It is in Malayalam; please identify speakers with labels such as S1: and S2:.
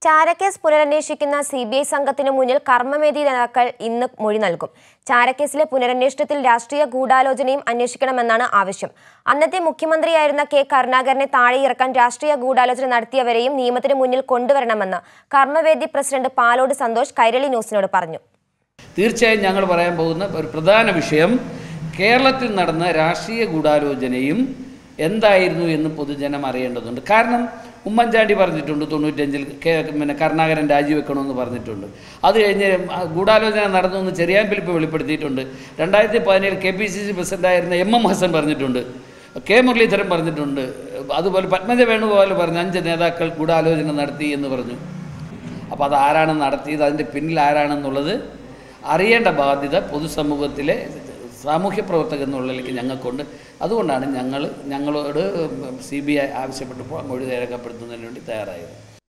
S1: ചാരക്കേസ് പുനരന്വേഷിക്കുന്ന സി ബി ഐ സംഘത്തിന് മുന്നിൽ കർമ്മവേദി നേതാക്കൾ ഇന്ന് മൊഴി നൽകും ചാരക്കേസിലെ പുനരന്വേഷണത്തിൽ രാഷ്ട്രീയ ഗൂഢാലോചനയും അന്വേഷിക്കണമെന്നാണ് ആവശ്യം അന്നത്തെ മുഖ്യമന്ത്രിയായിരുന്ന കെ കരുണാകരനെ താഴെയിറക്കാൻ രാഷ്ട്രീയ ഗൂഢാലോചന നടത്തിയവരെയും നിയമത്തിന് മുന്നിൽ കൊണ്ടുവരണമെന്ന് കർമ്മവേദി പ്രസിഡന്റ് പാലോട് സന്തോഷ് കൈരളി ന്യൂസിനോട് പറഞ്ഞു
S2: തീർച്ചയായും ഞങ്ങൾ പറയാൻ പോകുന്ന ഒരു പ്രധാന വിഷയം കേരളത്തിൽ നടന്ന രാഷ്ട്രീയ ഗൂഢാലോചനയും എന്തായിരുന്നു എന്ന് പൊതുജനം അറിയേണ്ടതുണ്ട് കാരണം ഉമ്മൻചാണ്ടി പറഞ്ഞിട്ടുണ്ട് തൊണ്ണൂറ്റഞ്ചിൽ കെ പിന്നെ കരുണാകരൻ രാജിവെക്കണമെന്ന് പറഞ്ഞിട്ടുണ്ട് അത് കഴിഞ്ഞ് ആ ഗൂഢാലോചന നടന്നു എന്ന് ചെറിയാൻ ഫിലിപ്പ് വെളിപ്പെടുത്തിയിട്ടുണ്ട് രണ്ടായിരത്തി പതിനേഴ് കെ പി സി സി പ്രസിഡൻ്റായിരുന്ന എം എം ഹസൻ പറഞ്ഞിട്ടുണ്ട് കെ മുരളീധരൻ പറഞ്ഞിട്ടുണ്ട് അതുപോലെ പത്മജ വേണുഗോപാൽ പറഞ്ഞു അഞ്ച് നേതാക്കൾ ഗൂഢാലോചന നടത്തി എന്ന് പറഞ്ഞു അപ്പോൾ അത് ആരാണ് നടത്തിയത് അതിൻ്റെ പിന്നിൽ ആരാണെന്നുള്ളത് അറിയേണ്ട ബാധ്യത പൊതുസമൂഹത്തിലെ സാമൂഹ്യ പ്രവർത്തകർ എന്നുള്ളതിലേക്ക് ഞങ്ങൾക്കുണ്ട് അതുകൊണ്ടാണ് ഞങ്ങൾ ഞങ്ങളോട് സി ബി ഐ ആവശ്യപ്പെട്ടപ്പോൾ മൊഴി രേഖപ്പെടുത്തുന്നതിന് വേണ്ടി തയ്യാറായത്